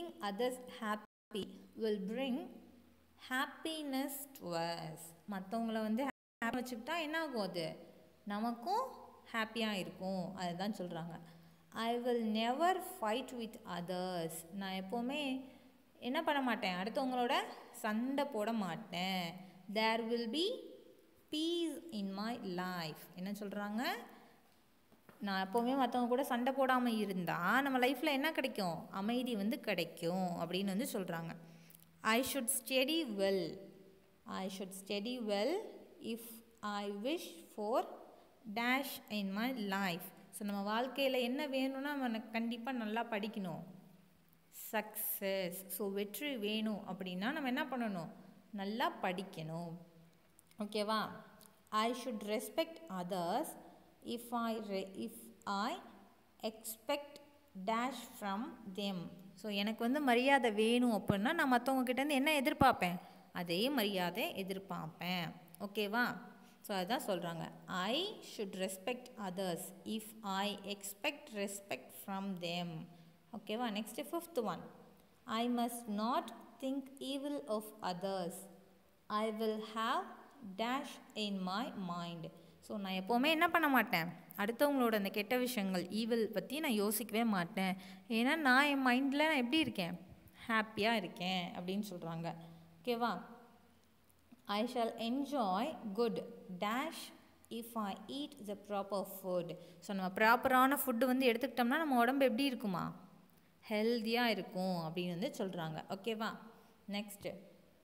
others happy will bring happiness to us மற்றவங்கள வந்து happy வச்சுக்கிட்டா என்ன ஆகும் அது நமக்கும் ஹாப்பியாக இருக்கும் அதுதான் சொல்கிறாங்க I will never fight with others நான் எப்போவுமே என்ன பண்ண மாட்டேன் அடுத்தவங்களோட சண்டை போட மாட்டேன் there will be peace in my life என்ன சொல்கிறாங்க நான் எப்போவுமே மற்றவங்க கூட சண்டை போடாமல் இருந்தால் நம்ம லைஃப்பில் என்ன கிடைக்கும் அமைதி வந்து கிடைக்கும் அப்படின்னு வந்து சொல்கிறாங்க I should study well I should study well if I wish for dash in my life so நம்ம வாழ்க்கையில் என்ன வேணும்னா நம்ம கண்டிப்பாக நல்லா படிக்கணும் சக்ஸஸ் ஸோ வெற்றி வேணும் அப்படின்னா நம்ம என்ன பண்ணணும் நல்லா படிக்கணும் ஓகேவா I should respect others if I if I expect dash from them so எனக்கு வந்து மரியாதை வேணும் அப்படின்னா நான் மற்றவங்க கிட்டேருந்து என்ன எதிர்பார்ப்பேன் அதே மரியாதை எதிர்பார்ப்பேன் ஓகேவா ஸோ அதுதான் சொல்கிறாங்க I should respect others if I expect respect from them ஓகேவா next fifth one I must not think evil of others I will have dash in my mind so நான் எப்போவுமே என்ன பண்ண மாட்டேன் அடுத்தவங்களோட அந்த கெட்ட விஷயங்கள் ஈவில் பற்றி நான் யோசிக்கவே மாட்டேன் ஏன்னா நான் என் மைண்டில் நான் எப்படி இருக்கேன் ஹாப்பியாக இருக்கேன் அப்படின்னு சொல்கிறாங்க ஓகேவா I shall enjoy good dash if I eat the proper food so நம்ம ப்ராப்பரான ஃபுட்டு வந்து எடுத்துக்கிட்டோம்னா நம்ம உடம்பு எப்படி இருக்குமா ஹெல்த்தியாக இருக்கும் அப்படின்னு வந்து சொல்கிறாங்க ஓகேவா next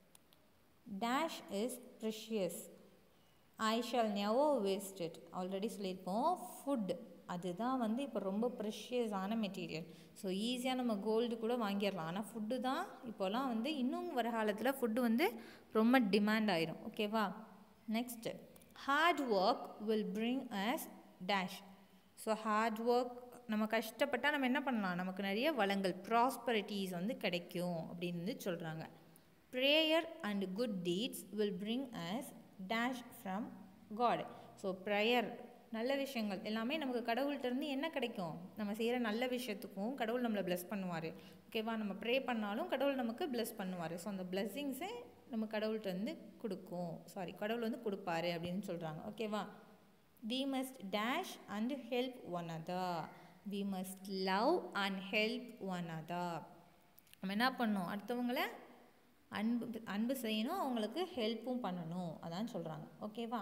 dash is precious I shall never waste it already சொல்லியிருப்போம் ஃபுட் அதுதான் வந்து இப்போ ரொம்ப ப்ரெஷியஸான மெட்டீரியல் ஸோ ஈஸியாக நம்ம கோல்டு கூட வாங்கிடலாம் ஆனால் ஃபுட்டு தான் இப்போலாம் வந்து இன்னும் வர காலத்தில் ஃபுட்டு வந்து ரொம்ப டிமாண்ட் ஆயிரும் ஓகேவா next hard work will bring us dash so hard work நம்ம கஷ்டப்பட்டால் நம்ம என்ன பண்ணலாம் நமக்கு நிறைய வளங்கள் ப்ராஸ்பரிட்டிஸ் வந்து கிடைக்கும் அப்படின்னு வந்து சொல்கிறாங்க prayer and good deeds will bring us dash from God so prayer நல்ல விஷயங்கள் எல்லாமே நமக்கு கடவுள்கிட்ட இருந்து என்ன கிடைக்கும் நம்ம செய்கிற நல்ல விஷயத்துக்கும் கடவுள் நம்மளை ப்ளெஸ் பண்ணுவார் ஓகேவா நம்ம ப்ரே பண்ணாலும் கடவுள் நமக்கு ப்ளெஸ் பண்ணுவார் ஸோ அந்த பிளெஸ்ஸிங்ஸை நம்ம கடவுள்கிட்ட வந்து கொடுக்கும் சாரி கடவுள் வந்து கொடுப்பாரு அப்படின்னு சொல்கிறாங்க ஓகேவா we must dash and help one other we must love and help one other நம்ம என்ன பண்ணணும் அடுத்தவங்கள அன்பு அன்பு செய்யணும் அவங்களுக்கு ஹெல்ப்பும் பண்ணணும் அதான் சொல்கிறாங்க ஓகேவா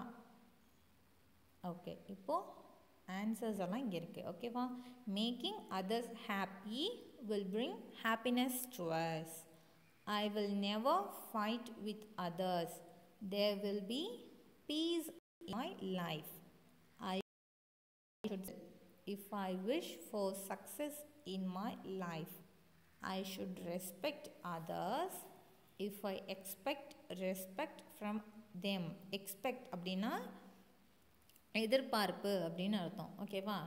ஓகே இப்போது ஆன்சர்ஸ் எல்லாம் இங்கே இருக்குது ஓகேவா making others happy will bring happiness to us I will never fight with others there will be peace my life I should if I wish for success in my life I should respect others if I expect respect from them expect அப்படின்னா எதிர்பார்ப்பு அப்படின்னு அர்த்தம் ஓகேவா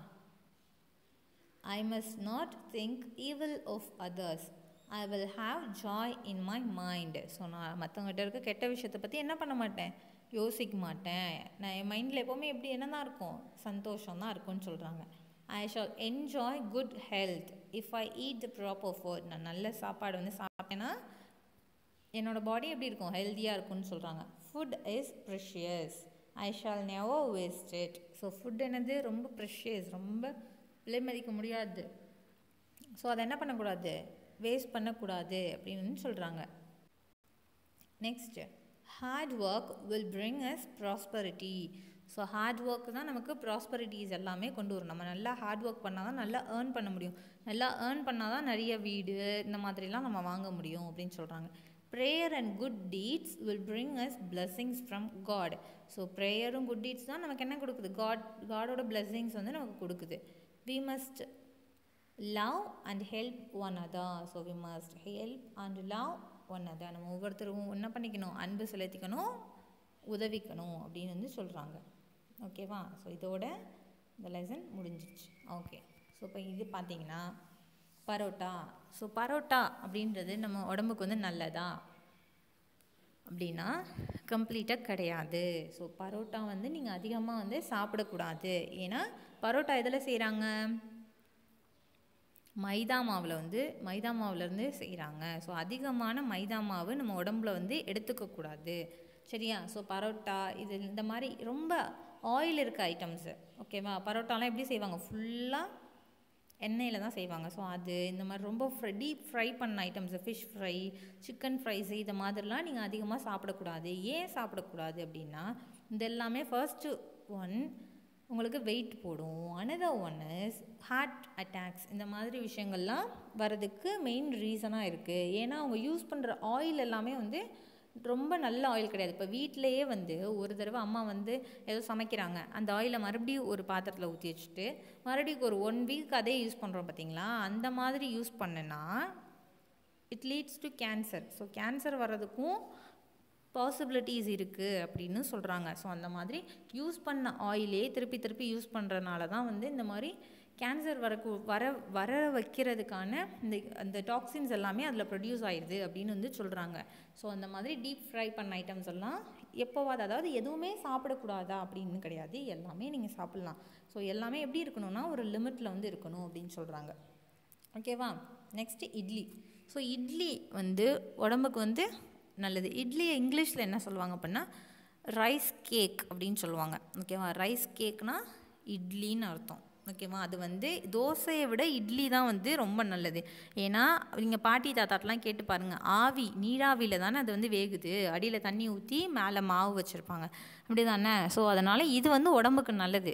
I must not think evil of others I will have joy in my mind so நான் மற்றவங்ககிட்ட இருக்க கெட்ட விஷயத்தை பற்றி என்ன பண்ண மாட்டேன் யோசிக்க மாட்டேன் நான் என் மைண்டில் எப்போவுமே எப்படி என்ன தான் இருக்கும் சந்தோஷம் தான் இருக்கும்னு சொல்கிறாங்க I shall enjoy good health if I eat the proper food நான் நல்ல சாப்பாடு வந்து சாப்பிட்டேன்னா என்னோடய பாடி எப்படி இருக்கும் ஹெல்த்தியாக இருக்கும்னு சொல்கிறாங்க food is precious I shall never waste it so food என்னது ரொம்ப ப்ரெஷியஸ் ரொம்ப விலை மதிக்க முடியாது ஸோ அதை என்ன பண்ணக்கூடாது வேஸ்ட் பண்ணக்கூடாது அப்படின்னு சொல்கிறாங்க next hard work will bring us prosperity so hard work தான் நமக்கு ப்ராஸ்பரிட்டிஸ் எல்லாமே கொண்டு வரும் நம்ம நல்லா ஹார்ட் ஒர்க் பண்ணால் தான் நல்லா ஏர்ன் பண்ண முடியும் நல்லா ஏர்ன் பண்ணால் தான் நிறைய வீடு இந்த மாதிரிலாம் நம்ம வாங்க முடியும் அப்படின்னு சொல்கிறாங்க prayer and good deeds will bring us blessings from God so ப்ரேயரும் குட் டீட்ஸ் தான் நமக்கு என்ன கொடுக்குது காட் காடோட பிளெஸ்ஸிங்ஸ் வந்து நமக்கு கொடுக்குது we must love and help one other so we must help and love one other நம்ம ஒவ்வொருத்தருக்கும் என்ன பண்ணிக்கணும் அன்பு செலுத்திக்கணும் உதவிக்கணும் அப்படின்னு வந்து சொல்கிறாங்க ஓகேவா ஸோ இதோட இந்த லெசன் முடிஞ்சிச்சு ஓகே ஸோ இப்போ இது பார்த்தீங்கன்னா பரோட்டா ஸோ பரோட்டா அப்படின்றது நம்ம உடம்புக்கு வந்து நல்லதா அப்படின்னா கம்ப்ளீட்டாக கிடையாது ஸோ பரோட்டா வந்து நீங்கள் அதிகமாக வந்து சாப்பிடக்கூடாது ஏன்னா பரோட்டா எதில் செய்கிறாங்க மைதா மாவில் வந்து மைதா மாவுலேருந்து செய்கிறாங்க ஸோ அதிகமான மைதா மாவு நம்ம உடம்புல வந்து எடுத்துக்கக்கூடாது சரியா ஸோ பரோட்டா இது இந்த மாதிரி ரொம்ப ஆயில் இருக்க ஐட்டம்ஸு ஓகேவா பரோட்டாலாம் எப்படி செய்வாங்க ஃபுல்லாக எண்ணெயில் தான் செய்வாங்க ஸோ அது இந்த மாதிரி ரொம்ப ஃப்ரை டீப் ஃப்ரை பண்ண items fish fry chicken fries இது மாதிரிலாம் நீங்கள் அதிகமாக சாப்பிடக்கூடாது ஏன் சாப்பிடக்கூடாது அப்படின்னா இது எல்லாமே ஃபர்ஸ்ட்டு ஒன் உங்களுக்கு வெயிட் போடும் another one is heart attacks இந்த மாதிரி விஷயங்கள்லாம் வரதுக்கு மெயின் ரீசனாக இருக்குது ஏன்னா அவங்க யூஸ் பண்ணுற ஆயில் எல்லாமே வந்து ரொம்ப நல்ல ஆயில் கிடையாது இப்போ வீட்டிலையே வந்து ஒரு தடவை அம்மா வந்து ஏதோ சமைக்கிறாங்க அந்த ஆயிலை மறுபடியும் ஒரு பாத்திரத்தில் ஊற்றி வச்சுட்டு மறுபடியும் ஒரு ஒன் வீக் அதே யூஸ் பண்ணுறோம் பார்த்தீங்களா அந்த மாதிரி யூஸ் பண்ணனா it leads to cancer so cancer வர்றதுக்கும் பாசிபிலிட்டிஸ் இருக்குது அப்படின்னு சொல்கிறாங்க ஸோ அந்த மாதிரி யூஸ் பண்ண ஆயிலே திருப்பி திருப்பி யூஸ் பண்ணுறனால தான் வந்து இந்த மாதிரி கேன்சர் வரக்கு வர வர வைக்கிறதுக்கான இந்த அந்த டாக்ஸின்ஸ் எல்லாமே அதில் ப்ரொடியூஸ் ஆயிடுது அப்படின்னு வந்து சொல்கிறாங்க ஸோ அந்த மாதிரி டீப் ஃப்ரை பண்ண ஐட்டம்ஸ் எல்லாம் எப்போவாது அதாவது எதுவுமே சாப்பிடக்கூடாதா அப்படின்னு கிடையாது எல்லாமே நீங்கள் சாப்பிட்லாம் ஸோ எல்லாமே எப்படி இருக்கணும்னா ஒரு லிமிட்டில் வந்து இருக்கணும் அப்படின்னு சொல்கிறாங்க ஓகேவா நெக்ஸ்ட்டு இட்லி ஸோ இட்லி வந்து உடம்புக்கு வந்து நல்லது இட்லியை இங்கிலீஷில் என்ன சொல்லுவாங்க அப்படின்னா ரைஸ் கேக் அப்படின்னு சொல்லுவாங்க ஓகேவா ரைஸ் கேக்னா இட்லின்னு அர்த்தம் ஓகேவா அது வந்து தோசையை விட இட்லி தான் வந்து ரொம்ப நல்லது ஏன்னா நீங்கள் பாட்டி தாத்தாட்டெலாம் கேட்டு பாருங்கள் ஆவி நீராவியில் தானே அது வந்து வேகுது அடியில் தண்ணி ஊற்றி மேலே மாவு வச்சுருப்பாங்க அப்படி தானே ஸோ அதனால் இது வந்து உடம்புக்கு நல்லது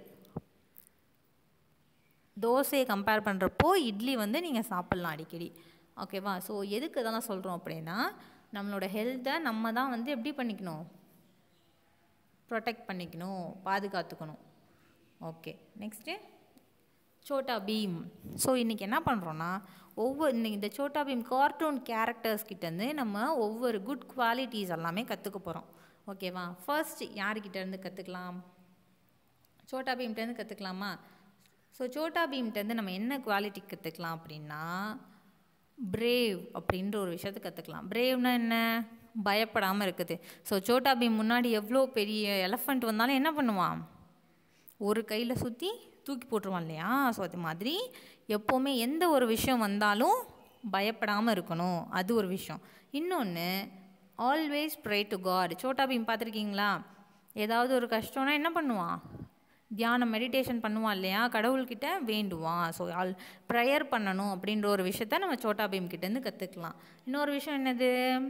தோசையை கம்பேர் பண்ணுறப்போ இட்லி வந்து நீங்கள் சாப்பிட்லாம் அடிக்கடி ஓகேவா ஸோ எதுக்கு இதெல்லாம் சொல்கிறோம் அப்படின்னா நம்மளோட ஹெல்த்தை நம்ம தான் வந்து எப்படி பண்ணிக்கணும் ப்ரொடெக்ட் பண்ணிக்கணும் பாதுகாத்துக்கணும் okay next Chhota Bheem so இன்றைக்கி என்ன பண்ணுறோன்னா ஒவ்வொரு இன்னைக்கு இந்த சோட்டா பீம் கார்ட்டூன் கேரக்டர்ஸ் கிட்டேருந்து நம்ம ஒவ்வொரு குட் குவாலிட்டிஸ் எல்லாமே கற்றுக்க போகிறோம் ஓகேவா ஃபர்ஸ்ட் யார்கிட்டேருந்து கற்றுக்கலாம் சோட்டா பீம்கிட்டேருந்து கற்றுக்கலாமா ஸோ சோட்டா பீம்கிட்டேருந்து நம்ம என்ன குவாலிட்டி கற்றுக்கலாம் அப்படின்னா பிரேவ் அப்படின்ற ஒரு விஷயத்தை கற்றுக்கலாம் பிரேவ்னா என்ன பயப்படாமல் இருக்குது ஸோ சோட்டா பீம் முன்னாடி எவ்வளோ பெரிய எலஃபண்ட் வந்தாலும் என்ன பண்ணுவான் ஒரு கையில் சுற்றி தூக்கி போட்டுருவான் இல்லையா ஸோ அது மாதிரி எப்போவுமே எந்த ஒரு விஷயம் வந்தாலும் பயப்படாமல் இருக்கணும் அது ஒரு விஷயம் இன்னொன்று always pray to God Chhota Bheem பார்த்துருக்கீங்களா ஏதாவது ஒரு கஷ்டம்னா என்ன பண்ணுவான் தியானம் மெடிடேஷன் பண்ணுவான் இல்லையா கடவுள்கிட்ட வேண்டுவான் ஸோ ஆல் ப்ரேயர் பண்ணணும் அப்படின்ற ஒரு விஷயத்த நம்ம சோட்டா பீம் கிட்டேருந்து கற்றுக்கலாம் இன்னொரு விஷயம் என்னது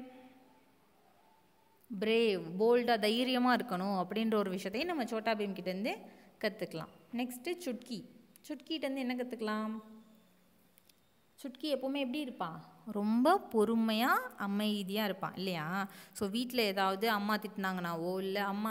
பிரேவ் போல்டாக தைரியமாக இருக்கணும் அப்படின்ற ஒரு விஷயத்தையும் நம்ம சோட்டா பீம் கிட்டேருந்து கற்றுக்கலாம் நெக்ஸ்ட்டு சுட்கி சுட்கிட்டேருந்து என்ன கற்றுக்கலாம் சுட்கி எப்போவுமே எப்படி இருப்பான் ரொம்ப பொறுமையாக அமைதியாக இருப்பான் இல்லையா ஸோ வீட்டில் ஏதாவது அம்மா திட்டினாங்கனாவோ இல்லை அம்மா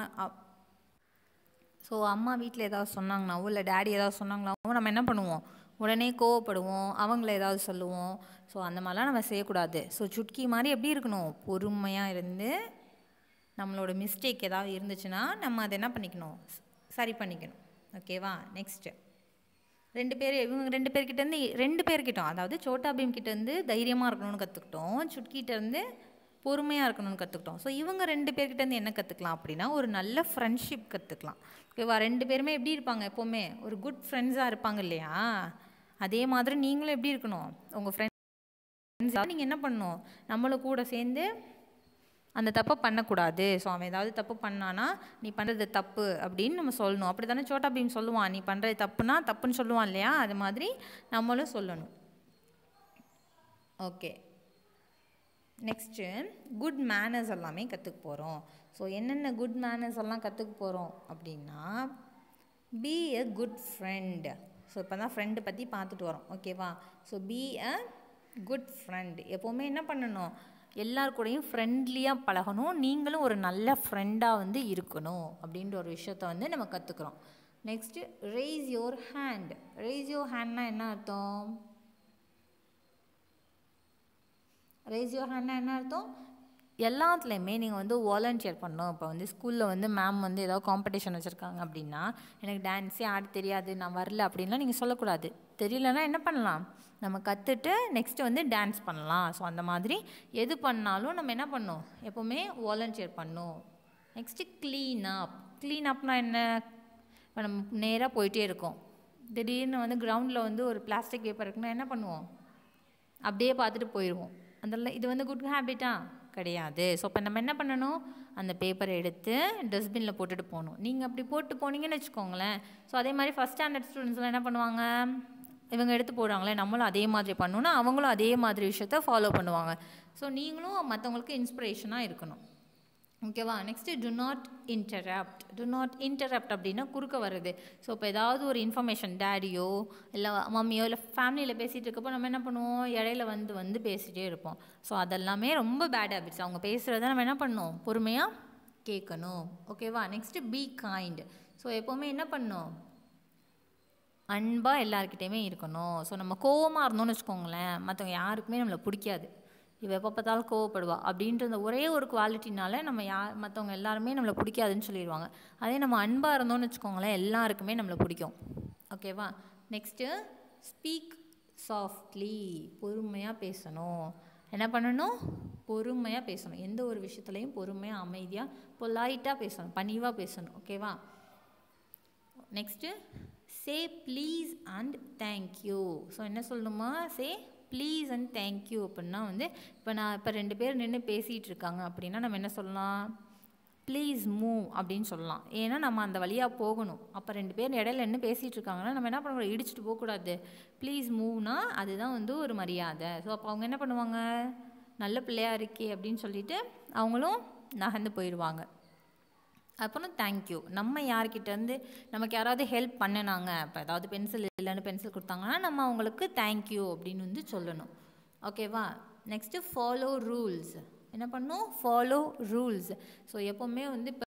ஸோ அம்மா வீட்டில் ஏதாவது சொன்னாங்கனாவோ இல்லை டேடி ஏதாவது சொன்னாங்கனாவோ நம்ம என்ன பண்ணுவோம் உடனே கோவப்படுவோம் அவங்கள ஏதாவது சொல்லுவோம் ஸோ அந்த மாதிரிலாம் நம்ம செய்யக்கூடாது ஸோ சுட்கி மாதிரி எப்படி இருக்கணும் பொறுமையாக இருந்து நம்மளோட மிஸ்டேக் ஏதாவது இருந்துச்சுன்னா நம்ம அதை என்ன பண்ணிக்கணும் சரி பண்ணிக்கணும் ஓகேவா நெக்ஸ்ட்டு ரெண்டு பேர் இவங்க ரெண்டு பேர்கிட்டேருந்து ரெண்டு பேர்கிட்டோம் அதாவது சோட்டா பீம் கிட்டேருந்து தைரியமாக இருக்கணும்னு கற்றுக்கிட்டோம் சுட்கிட்டேருந்து பொறுமையாக இருக்கணும்னு கற்றுக்கிட்டோம் ஸோ இவங்க ரெண்டு பேர்கிட்டேருந்து என்ன கற்றுக்கலாம் அப்படின்னா ஒரு நல்ல ஃப்ரெண்ட்ஷிப் கற்றுக்கலாம் ஓகேவா ரெண்டு பேருமே எப்படி இருப்பாங்க எப்போவுமே ஒரு குட் ஃப்ரெண்ட்ஸாக இருப்பாங்க இல்லையா அதே மாதிரி நீங்களும் எப்படி இருக்கணும் உங்கள் ஃப்ரெண்ட்ஸ் நீங்கள் என்ன பண்ணணும் நம்மளும் கூட சேர்ந்து அந்த தப்பை பண்ணக்கூடாது ஸோ அவன் ஏதாவது தப்பு பண்ணானா நீ பண்ணுறது தப்பு அப்படின்னு நம்ம சொல்லணும் அப்படி தானே சோட்டா பீம் சொல்லுவான் நீ பண்ணுறது தப்புனா தப்புன்னு சொல்லுவான் இல்லையா அது மாதிரி நம்மளும் சொல்லணும் ஓகே நெக்ஸ்ட்டு குட் மேனர்ஸ் எல்லாமே கற்றுக்க போகிறோம் ஸோ என்னென்ன குட் மேனர்ஸ் எல்லாம் கற்றுக்க போகிறோம் அப்படின்னா be a good friend so இப்போ தான் ஃப்ரெண்டு பற்றி பார்த்துட்டு வரோம் ஓகேவா so be a good friend எப்போவுமே என்ன பண்ணணும் எல்லார் கூடயும் ஃப்ரெண்ட்லியாக பழகணும் நீங்களும் ஒரு நல்ல ஃப்ரெண்டாக வந்து இருக்கணும் அப்படின்ற ஒரு விஷயத்த வந்து நம்ம கற்றுக்குறோம் next raise your hand raise your ஹேண்ட்னா என்ன அர்த்தம் ரேஸ் யோர் ஹேண்ட்னா என்ன அர்த்தம் எல்லாத்துலேயுமே நீங்கள் வந்து வாலண்டியர் பண்ணணும் இப்போ வந்து ஸ்கூலில் வந்து மேம் வந்து ஏதாவது காம்படிஷன் வச்சுருக்காங்க அப்படின்னா எனக்கு டான்ஸே ஆட தெரியாது நான் வரல அப்படின்லாம் நீங்கள் சொல்லக்கூடாது தெரியலன்னா என்ன பண்ணலாம் நம்ம கற்றுட்டு நெக்ஸ்ட்டு வந்து டான்ஸ் பண்ணலாம் ஸோ அந்த மாதிரி எது பண்ணாலும் நம்ம என்ன பண்ணணும் எப்போவுமே வாலண்டியர் பண்ணணும் நெக்ஸ்ட்டு க்ளீன் அப் க்ளீன் அப்னா என்ன இப்போ நம்ம நேராக போயிட்டே இருக்கோம் திடீர்னு வந்து கிரவுண்டில் வந்து ஒரு பிளாஸ்டிக் பேப்பர் இருக்குன்னா என்ன பண்ணுவோம் அப்படியே பார்த்துட்டு போயிடுவோம் அதெல்லாம் இது வந்து குட் ஹேபிட்டா கிடையாது ஸோ இப்போ நம்ம என்ன பண்ணணும் அந்த பேப்பரை எடுத்து டஸ்ட்பினில் போட்டுட்டு போகணும் நீங்கள் அப்படி போட்டு போனீங்கன்னு வச்சுக்கோங்களேன் ஸோ அதே மாதிரி ஃபஸ்ட் ஸ்டாண்டர்ட் ஸ்டூடெண்ட்ஸ்லாம் என்ன பண்ணுவாங்க இவங்க எடுத்து போடுறாங்களே நம்மளும் அதே மாதிரி பண்ணணும்னா அவங்களும் அதே மாதிரி விஷயத்த ஃபாலோ பண்ணுவாங்க ஸோ நீங்களும் மற்றவங்களுக்கு இன்ஸ்பிரேஷனாக இருக்கணும் ஓகேவா next do not interrupt do not interrupt அப்படின்னா குறுக்க வருது ஸோ இப்போ ஏதாவது ஒரு இன்ஃபர்மேஷன் டேடியோ இல்லை மம்மியோ இல்லை ஃபேமிலியில் பேசிகிட்டு இருக்கப்போ நம்ம என்ன பண்ணுவோம் இடையில வந்து வந்து பேசிகிட்டே இருப்போம் ஸோ அதெல்லாமே ரொம்ப பேட் ஹேபிட்ஸ் அவங்க பேசுகிறத நம்ம என்ன பண்ணணும் பொறுமையாக கேட்கணும் ஓகேவா நெக்ஸ்ட்டு பி கைண்ட் ஸோ எப்போவுமே என்ன பண்ணணும் அன்பாக எல்லாருக்கிட்டேயுமே இருக்கணும் ஸோ நம்ம கோவமாக இருந்தோம்னு வச்சுக்கோங்களேன் மற்றவங்க யாருக்குமே நம்மளை பிடிக்காது இவ எப்போ பார்த்தாலும் கோவப்படுவா அப்படின்ற அந்த ஒரே ஒரு குவாலிட்டினால நம்ம யார் மற்றவங்க எல்லாருமே நம்மளை பிடிக்காதுன்னு சொல்லிடுவாங்க அதே நம்ம அன்பாக இருந்தோம்னு வச்சுக்கோங்களேன் எல்லாருக்குமே நம்மளை பிடிக்கும் ஓகேவா நெக்ஸ்ட்டு ஸ்பீக் சாஃப்ட்லி பொறுமையாக பேசணும் என்ன பண்ணணும் பொறுமையாக பேசணும் எந்த ஒரு விஷயத்துலையும் பொறுமையாக அமைதியாக பொலைட்டாக பேசணும் பணிவாக பேசணும் ஓகேவா next say please and thank you so என்ன சொல்லணுமா சே ப்ளீஸ் அண்ட் தேங்க்யூ அப்படின்னா வந்து இப்போ நான் இப்போ ரெண்டு பேர் நின்று பேசிகிட்டு இருக்காங்க அப்படின்னா நம்ம என்ன சொல்லலாம் ப்ளீஸ் மூவ் அப்படின்னு சொல்லலாம் ஏன்னா நம்ம அந்த வழியாக போகணும் அப்போ ரெண்டு பேர் இடையில நின்று பேசிகிட்டு இருக்காங்கன்னா நம்ம என்ன பண்ணக்கூடாது இடிச்சிட்டு போகக்கூடாது ப்ளீஸ் மூவ்னா அதுதான் வந்து ஒரு மரியாதை ஸோ அப்போ அவங்க என்ன பண்ணுவாங்க நல்ல பிள்ளையா இருக்கே அப்படின்னு சொல்லிட்டு அவங்களும் நகர்ந்து போயிடுவாங்க அப்புறம் தேங்க்யூ நம்ம யார்கிட்டேருந்து நமக்கு யாராவது ஹெல்ப் பண்ணினாங்க இப்போ ஏதாவது பென்சில் இல்லைன்னு பென்சில் கொடுத்தாங்கன்னா நம்ம அவங்களுக்கு தேங்க்யூ அப்படின்னு வந்து சொல்லணும் ஓகேவா நெக்ஸ்ட்டு ஃபாலோ ரூல்ஸ் என்ன பண்ணும் ஃபாலோ ரூல்ஸ் ஸோ எப்போவுமே வந்து இப்போ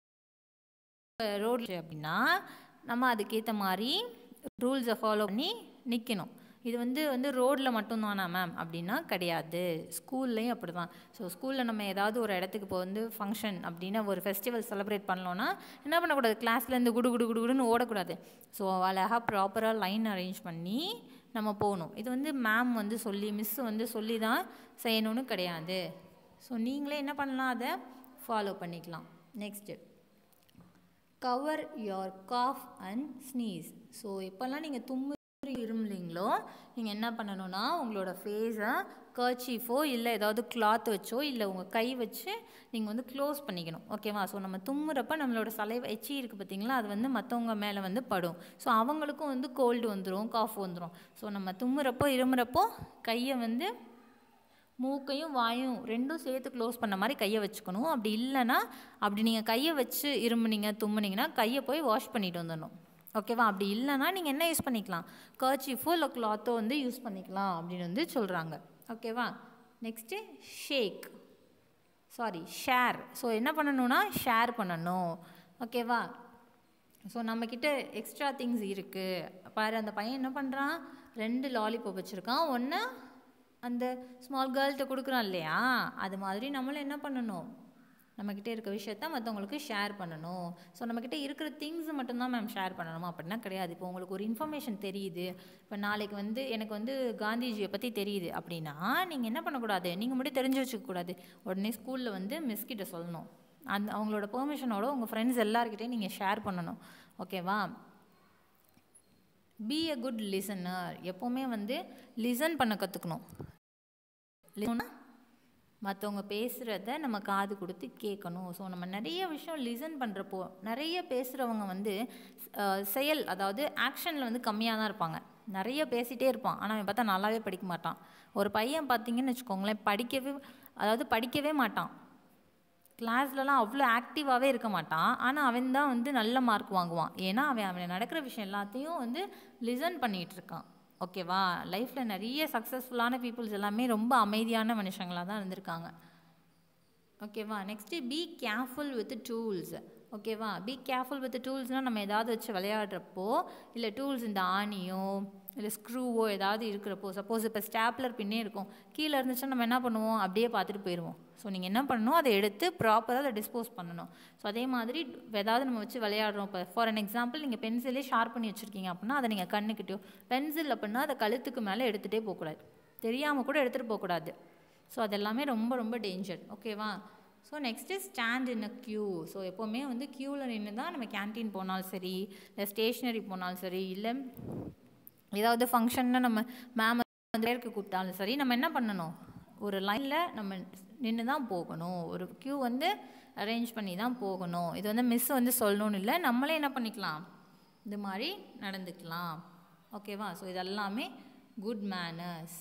ரோட் அப்படின்னா நம்ம அதுக்கேற்ற மாதிரி ரூல்ஸை ஃபாலோ பண்ணி நிற்கணும் இது வந்து வந்து ரோட்டில் மட்டும்தானா மேம் அப்படின்னா கிடையாது ஸ்கூல்லையும் அப்படி தான் ஸோ ஸ்கூலில் நம்ம ஏதாவது ஒரு இடத்துக்கு இப்போ வந்து ஃபங்க்ஷன் அப்படின்னா ஒரு ஃபெஸ்டிவல் செலிப்ரேட் பண்ணோன்னா என்ன பண்ணக்கூடாது கிளாஸ்லேருந்து குடு குடு குடு குடுன்னு ஓடக்கூடாது ஸோ அழகாக ப்ராப்பராக லைன் அரேஞ்ச் பண்ணி நம்ம போகணும் இது வந்து மேம் வந்து சொல்லி மிஸ் வந்து சொல்லி தான் செய்யணும்னு கிடையாது ஸோ நீங்களே என்ன பண்ணலாம் அதை ஃபாலோ பண்ணிக்கலாம் next cover your cough and sneeze so எப்போல்லாம் நீங்கள் தும்மு இருமலிங்களோ நீங்கள் என்ன பண்ணணும்னா உங்களோட ஃபேஸை கர்ச்சீஃபோ இல்லை ஏதாவது கிளாத் வச்சோ இல்லை உங்கள் கை வச்சு நீங்கள் வந்து க்ளோஸ் பண்ணிக்கணும் ஓகேவா ஸோ நம்ம தும்முறப்ப நம்மளோட சலை எச்சி இருக்குது பார்த்தீங்களா அது வந்து மற்றவங்க மேலே வந்து படும் ஸோ அவங்களுக்கும் வந்து கோல்டு வந்துடும் காஃப் வந்துடும் ஸோ நம்ம தும்முறப்போ இருமுறப்போ கையை வந்து மூக்கையும் வாயும் ரெண்டும் சேர்த்து க்ளோஸ் பண்ண மாதிரி கையை வச்சுக்கணும் அப்படி இல்லைன்னா அப்படி நீங்கள் கையை வச்சு இருமுனீங்க தும்முனீங்கன்னா கையை போய் வாஷ் பண்ணிட்டு வந்துடணும் ஓகேவா அப்படி இல்லைன்னா நீங்கள் என்ன யூஸ் பண்ணிக்கலாம் கர்ச்சீஃபோ இல்லை கிளாத்தோ வந்து யூஸ் பண்ணிக்கலாம் அப்படின்னு வந்து சொல்கிறாங்க ஓகேவா next shake sorry share so என்ன பண்ணணும்னா ஷேர் பண்ணணும் ஓகேவா ஸோ நம்மக்கிட்ட எக்ஸ்ட்ரா திங்ஸ் இருக்குது பாரு அந்த பையன் என்ன பண்ணுறான் ரெண்டு லாலிபாப் வச்சுருக்கான் ஒன்று அந்த ஸ்மால் கேர்ள்கிட்ட கொடுக்குறான் இல்லையா அது மாதிரி நம்மளும் என்ன பண்ணணும் நம்மக்கிட்ட இருக்க விஷயத்த மற்றவங்களுக்கு ஷேர் பண்ணணும் ஸோ நம்மக்கிட்ட இருக்கிற திங்ஸ் மட்டும்தான் மேம் ஷேர் பண்ணணுமா அப்படின்னா கிடையாது இப்போ உங்களுக்கு ஒரு இன்ஃபர்மேஷன் தெரியுது இப்போ நாளைக்கு வந்து எனக்கு வந்து காந்திஜியை பற்றி தெரியுது அப்படின்னா நீங்கள் என்ன பண்ணக்கூடாது நீங்கள் மட்டும் தெரிஞ்சு வச்சுக்கக்கூடாது உடனே ஸ்கூலில் வந்து மிஸ் கிட்ட சொல்லணும் அந்த அவங்களோட பெர்மிஷனோட உங்கள் ஃப்ரெண்ட்ஸ் எல்லாருக்கிட்டையும் நீங்கள் ஷேர் பண்ணணும் ஓகேவா பி எ குட் லிசனர் எப்போவுமே வந்து லிசன் பண்ண கற்றுக்கணும் மற்றவங்க பேசுகிறத நம்ம காது கொடுத்து கேட்கணும் ஸோ நம்ம நிறைய விஷயம் லிசன் பண்ணுறப்போ நிறைய பேசுகிறவங்க வந்து செயல் அதாவது ஆக்ஷனில் வந்து கம்மியாக தான் இருப்பாங்க நிறைய பேசிகிட்டே இருப்பான் ஆனால் அவன் பார்த்தா நல்லாவே படிக்க மாட்டான் ஒரு பையன் பார்த்தீங்கன்னு வச்சுக்கோங்களேன் படிக்கவே அதாவது படிக்கவே மாட்டான் கிளாஸ்லலாம் அவ்வளோ ஆக்டிவாகவே இருக்க மாட்டான் ஆனால் அவன் தான் வந்து நல்ல மார்க் வாங்குவான் ஏன்னா அவன் அவன் நடக்கிற விஷயம் எல்லாத்தையும் வந்து லிசன் பண்ணிகிட்டு இருக்கான் ஓகேவா லைஃப்பில் நிறைய சக்ஸஸ்ஃபுல்லான பீப்புள்ஸ் எல்லாமே ரொம்ப அமைதியான மனுஷங்களாக தான் இருந்திருக்காங்க ஓகேவா next be careful with tools okay be careful with டூல்ஸ்னால் நம்ம ஏதாவது வச்சு விளையாடுறப்போ இல்லை டூல்ஸ் இந்த ஆணியோ இல்லை ஸ்க்ரூவோ ஏதாவது இருக்கிறப்போ சப்போஸ் இப்போ ஸ்டாப்லர் பின்னே இருக்கும் கீழே இருந்துச்சுன்னா நம்ம என்ன பண்ணுவோம் அப்படியே பார்த்துட்டு போயிடுவோம் ஸோ நீங்கள் என்ன பண்ணணும் அதை எடுத்து ப்ராப்பராக அதை டிஸ்போஸ் பண்ணணும் ஸோ அதே மாதிரி ஏதாவது நம்ம வச்சு விளையாடுறோம் இப்போ ஃபார் அன் எக்ஸாம்பிள் நீங்கள் பென்சிலே ஷார்ப் பண்ணி வச்சுருக்கீங்க அப்படின்னா அதை நீங்கள் கண்ணுக்கிட்டயோ பென்சில் அப்படின்னா அதை கழுத்துக்கு மேலே எடுத்துகிட்டே போகக்கூடாது தெரியாமல் கூட எடுத்துகிட்டு போகக்கூடாது ஸோ அதெல்லாமே ரொம்ப ரொம்ப டேஞ்சர் ஓகேவா so next stand in a queue so எப்போவுமே வந்து க்யூவில் நின்று தான் நம்ம கேன்டீன் போனாலும் சரி இல்லை ஸ்டேஷ்னரி போனாலும் சரி இல்லை ஏதாவது ஃபங்க்ஷன்னா நம்ம மேம் வந்து பேருக்கு கூப்பிட்டாலும் சரி நம்ம என்ன பண்ணணும் ஒரு லைனில் நம்ம நின்று தான் போகணும் ஒரு க்யூ வந்து அரேஞ்ச் பண்ணி தான் போகணும் இது வந்து மிஸ் வந்து சொல்லணும்னு இல்லை நம்மளே என்ன பண்ணிக்கலாம் இது மாதிரி நடந்துக்கலாம் ஓகேவா ஸோ இதெல்லாமே good manners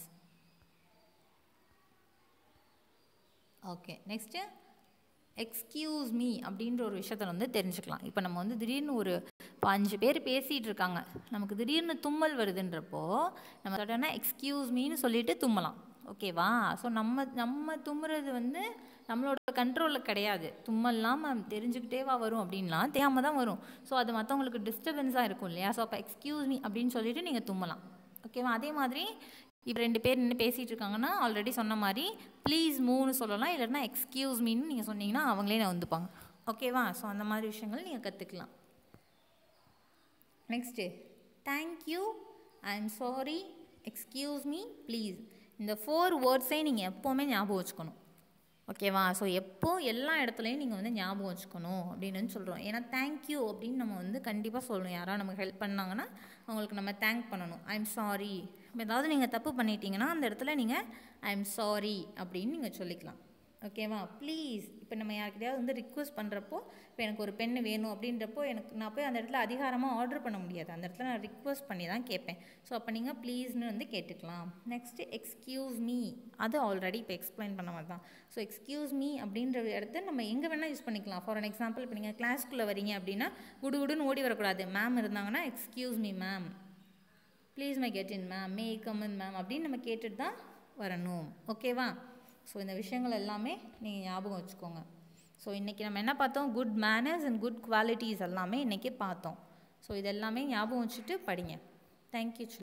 okay next excuse me அப்படின்ற ஒரு விஷயத்தில் வந்து தெரிஞ்சுக்கலாம் இப்போ நம்ம வந்து திடீர்னு ஒரு இப்போ அஞ்சு பேர் பேசிகிட்டு இருக்காங்க நமக்கு திடீர்னு தும்மல் வருதுன்றப்போ நம்ம சடனாக எக்ஸ்கியூஸ் மீன்னு சொல்லிட்டு தும்மலாம் ஓகேவா ஸோ நம்ம நம்ம தும்முறது வந்து நம்மளோட கண்ட்ரோலில் கிடையாது தும்மல்லாம் மேம் தெரிஞ்சுக்கிட்டேவா வரும் அப்படின்லாம் தெரியாமல் தான் வரும் ஸோ அது மற்றவங்களுக்கு டிஸ்டர்பன்ஸாக இருக்கும் இல்லையா ஸோ அப்போ எக்ஸ்கியூஸ் மீ அப்படின்னு சொல்லிட்டு நீங்கள் தும்மலாம் ஓகேவா அதே மாதிரி இப்போ ரெண்டு பேர் நின்று பேசிகிட்டு இருக்காங்கன்னா ஆல்ரெடி சொன்ன மாதிரி ப்ளீஸ் மூணு சொல்லலாம் இல்லைன்னா எக்ஸ்கியூஸ் மீன்னு நீங்கள் சொன்னீங்கன்னா அவங்களே நான் வந்துப்பாங்க ஓகேவா ஸோ அந்த மாதிரி விஷயங்கள் நீங்கள் கற்றுக்கலாம் next thank you I am sorry excuse me please இந்த ஃபோர் வேர்ட்ஸையும் நீங்கள் எப்போவுமே ஞாபகம் வச்சுக்கணும் ஓகேவா ஸோ எப்போ எல்லா இடத்துலையும் நீங்கள் வந்து ஞாபகம் வச்சுக்கணும் அப்படின்னு சொல்கிறோம் ஏன்னா தேங்க்யூ அப்படின்னு நம்ம வந்து கண்டிப்பாக சொல்லணும் யாராவது நமக்கு ஹெல்ப் பண்ணாங்கன்னா அவங்களுக்கு நம்ம தேங்க் பண்ணணும் ஐ எம் சாரி இப்போ ஏதாவது நீங்கள் தப்பு பண்ணிட்டீங்கன்னா அந்த இடத்துல நீங்கள் ஐ எம் சாரி அப்படின்னு நீங்கள் சொல்லிக்கலாம் ஓகேவா ப்ளீஸ் இப்போ நம்ம யார்கிட்டயாவது வந்து ரிக்வஸ்ட் பண்ணுறப்போ இப்போ எனக்கு ஒரு பெண்ணு வேணும் அப்படின்றப்போ எனக்கு நான் போய் அந்த இடத்துல அதிகாரமாக ஆர்டர் பண்ண முடியாது அந்த இடத்துல நான் ரிக்வஸ்ட் பண்ணி தான் கேட்பேன் ஸோ அப்போ நீங்கள் ப்ளீஸ்னு வந்து கேட்டுக்கலாம் நெக்ஸ்ட்டு எக்ஸ்கியூஸ் மீ அது ஆல்ரெடி இப்போ எக்ஸ்பிளைன் பண்ண மாதிரி தான் ஸோ எக்ஸ்கியூஸ் மீ அப்படின்ற இடத்த நம்ம எங்கே வேணால் யூஸ் பண்ணிக்கலாம் ஃபார் அன் எக்ஸாம்பிள் இப்போ நீங்கள் கிளாஸ்க்குள்ளே வரீங்க அப்படின்னா குடு குடுன்னு ஓடி வரக்கூடாது மேம் இருந்தாங்கன்னா excuse me ma'am please my get in ma'am may come in ma'am அப்படின்னு நம்ம கேட்டுட்டு தான் வரணும் ஓகேவா ஸோ இந்த விஷயங்கள் எல்லாமே நீங்கள் ஞாபகம் வச்சுக்கோங்க ஸோ இன்றைக்கி நம்ம என்ன பார்த்தோம் good manners and good qualities எல்லாமே இன்றைக்கி பார்த்தோம் ஸோ இது எல்லாமே ஞாபகம் வச்சுட்டு படிங்க தேங்க்யூ